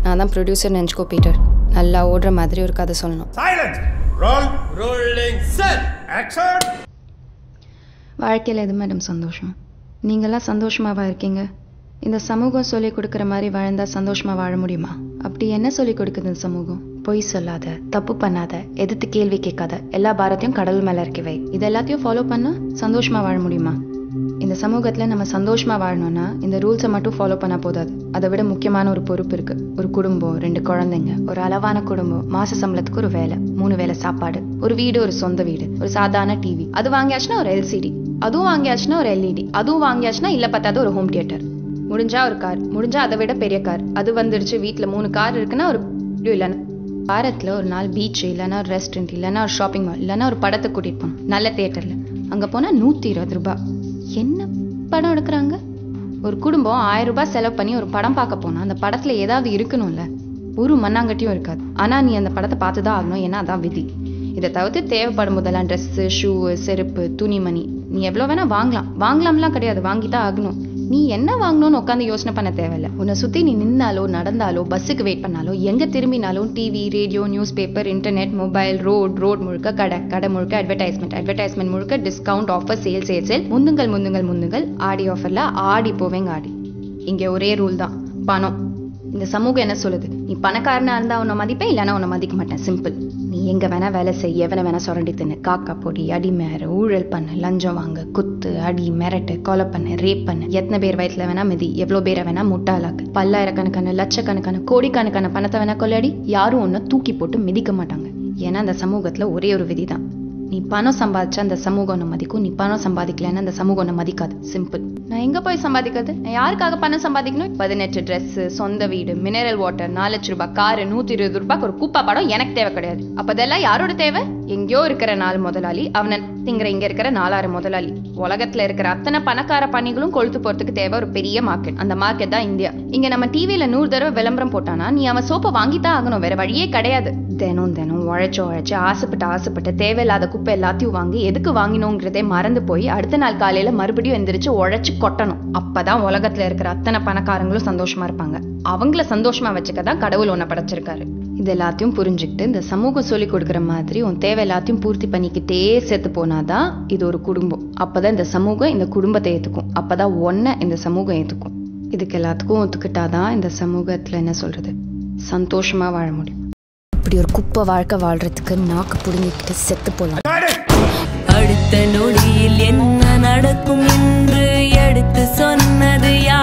நான் தான் producer நினச்சிக்கோ Peter நல்லா ஓடுற மாதிரி ஒரு கதை சொல்லணும் Silence! Roll! Rolling set! Action! வாழ்க்கையில் எது மேடம் சந்தோஷம் நீங்களாம் சந்தோஷமாவா இருக்கீங்க இந்த சமூகம் சொல்லி கொடுக்குற மாதிரி வாழ்ந்தா சந்தோஷமா வாழ முடியுமா அப்படி என்ன சொல்லி கொடுக்குது இந்த சமூகம் பொய் சொல்லாத தப்பு பண்ணாத எதிர்த்து கேள்வி கேட்காத எல்லா பாரத்தையும் கடல் மேல இறக்கி வை இது எல்லாத்தையும் ஃபாலோ பண்ணா சந்தோஷமா வாழ முடியுமா இந்த சமூகத்துல நம்ம சந்தோஷமா வாழணும்னா இந்த ரூல்ஸை மட்டும் ஃபாலோ பண்ணா போதாது அதை விட முக்கியமான ஒரு பொறுப்பு இருக்கு ஒரு குடும்பம் ரெண்டு குழந்தைங்க ஒரு அளவான குடும்பம் மாச சம்பளத்துக்கு ஒரு வேலை மூணு வேளை சாப்பாடு ஒரு வீடு ஒரு சொந்த வீடு ஒரு சாதாரண டிவி அது வாங்கியாச்சுன்னா ஒரு எல்சிடி அதுவும் வாங்கியாச்சுன்னா ஒரு எல்இடி அதுவும் வாங்கியாச்சுன்னா இல்ல பத்தாது ஒரு ஹோம் தியேட்டர் முடிஞ்சா ஒரு கார் முடிஞ்சா அதை விட பெரிய கார் அது வந்துடுச்சு வீட்ல மூணு கார் இருக்குன்னா ஒரு இல்லைன்னா வாரத்துல ஒரு நாள் பீச் இல்லைன்னா ஒரு ரெஸ்டாரண்ட் இல்லைன்னா ஒரு ஷாப்பிங் மால் இல்லைன்னா ஒரு படத்தை கூட்டிட்டு போகணும் நல்ல தியேட்டர்ல அங்க போனா நூத்தி இருபது ரூபாய் என்ன படம் எடுக்கிறாங்க ஒரு குடும்பம் ஆயிரம் ரூபாய் செலவு பண்ணி ஒரு படம் பார்க்க போனா அந்த படத்துல ஏதாவது இருக்கணும்ல ஒரு மண்ணாங்கட்டியும் இருக்காது ஆனா நீ அந்த படத்தை பார்த்து தான் ஆகணும் ஏன்னா அதான் விதி இதை தவிர்த்து தேவைப்படும் போதெல்லாம் ட்ரெஸ்ஸு ஷூ செருப்பு துணிமணி நீ எவ்வளோ வேணா வாங்கலாம் வாங்கலாம்லாம் கிடையாது வாங்கி தான் ஆகணும் நீ என்ன வாங்கணும்னு உட்காந்து யோசனை பண்ண தேவையில்ல உன்னை சுத்தி நீ நின்னாலோ நடந்தாலோ பஸ்ஸுக்கு வெயிட் பண்ணாலோ எங்க திரும்பினாலும் TV radio newspaper internet mobile road road முழுக்க கடை கடை முழுக்க அட்வர்டைஸ்மெண்ட் அட்வர்டைஸ்மெண்ட் முழுக்க discount offer sale sale sale முந்துங்கள் முந்துங்கள் முந்துங்கள் ஆடி ஆஃபர்ல ஆடி போவேங்க ஆடி இங்க ஒரே ரூல் தான் பணம் இந்த சமூகம் என்ன சொல்லுது நீ பணக்காரனா இருந்தா உன்னை மதிப்பேன் இல்லைன்னா உன்னை மதிக்க மாட்டேன் சிம்பிள் நீ எங்க வேணா வேலை செய்ய எவனை வேணா சுரண்டி தின்னு காக்கா பொடி அடி மேற ஊழல் பண்ணு லஞ்சம் வாங்க குத்து அடி மிரட்டு கொலை பண்ணு ரேப் பண்ணு எத்தனை பேர் வயிற்றுல வேணா மிதி எவ்வளோ பேரை வேணா முட்டாளாக்கு பல்லாயிரக்கணக்கான லட்சக்கணக்கான கோடிக்கணக்கான பணத்தை வேணா கொள்ளையடி யாரும் உன்னை தூக்கி போட்டு மிதிக்க மாட்டாங்க ஏன்னா அந்த சமூகத்துல ஒரே ஒரு விதி தான் நீ பணம் சம்பாதிச்சா அந்த சமூகம் உன்னை மதிக்கும் நீ பணம் சம்பாதிக்கலைன்னா அந்த சமூகம் உன்னை மதிக்காது சிம்பிள் நான் எங்க போய் சம்பாதிக்கிறது நான் யாருக்காக பணம் சம்பாதிக்கணும் பதினெட்டு Dress சொந்த வீடு மினரல் வாட்டர் நாலு லட்ச ரூபாய் காரு நூத்தி இருபது ரூபாய்க்கு ஒரு குப்பா படம் எனக்கு தேவை கிடையாது அப்ப அதெல்லாம் யாரோட தேவை எங்கேயோ இருக்கிற நாலு முதலாளி அவனை திங்கிற இங்க இருக்கிற நாலாயிரம் முதலாளி உலகத்துல இருக்கிற அத்தனை பணக்கார பணிகளும் கொழுத்து போறதுக்கு தேவை ஒரு பெரிய மார்க்கெட் அந்த மார்க்கெட் தான் இந்தியா இங்க நம்ம டிவில நூறு தடவை விளம்பரம் போட்டானா நீ அவன் சோப்பை வாங்கித்தான் ஆகணும் வேற வழியே கிடையாது தினம் தினம் உழைச்சு உழைச்சு ஆசைப்பட்டு ஆசைப்பட்டு தேவையில்லாத குப்பை எல்லாத்தையும் வாங்கி எதுக்கு வாங்கினோங்கிறதே மறந்து போய் அடுத்த நாள் காலையில மறுபடியும் எந்திரிச்சு உழைச்சு கொட்டணும் அப்பதான் உலகத்துல இருக்கிற அத்தனை பணக்காரங்களும் சந்தோஷமா இருப்பாங்க அவங்கள சந்தோஷமா வச்சுக்க தான் கடவுள் உன்னை படைச்சிருக்காரு இது எல்லாத்தையும் புரிஞ்சுக்கிட்டு இந்த சமூகம் சொல்லி கொடுக்குற மாதிரி உன் தேவை எல்லாத்தையும் பூர்த்தி பண்ணிக்கிட்டே செத்து போனாதான் இது ஒரு குடும்பம் அப்பதான் இந்த சமூகம் இந்த குடும்பத்தை ஏத்துக்கும் அப்பதான் ஒன்ன இந்த சமூகம் ஏத்துக்கும் இதுக்கு எல்லாத்துக்கும் ஒத்துக்கிட்டாதான் இந்த சமூகத்துல என்ன சொல்றது சந்தோஷமா வாழ முடியும் இப்படி ஒரு குப்பை வாழ்க்கை வாழ்றதுக்கு நாக்கு புடுங்கிக்கிட்டு செத்து போலாம் அடுத்த நொடியில் என்ன நடக்கும் என்று எடுத்து சொன்னது யார்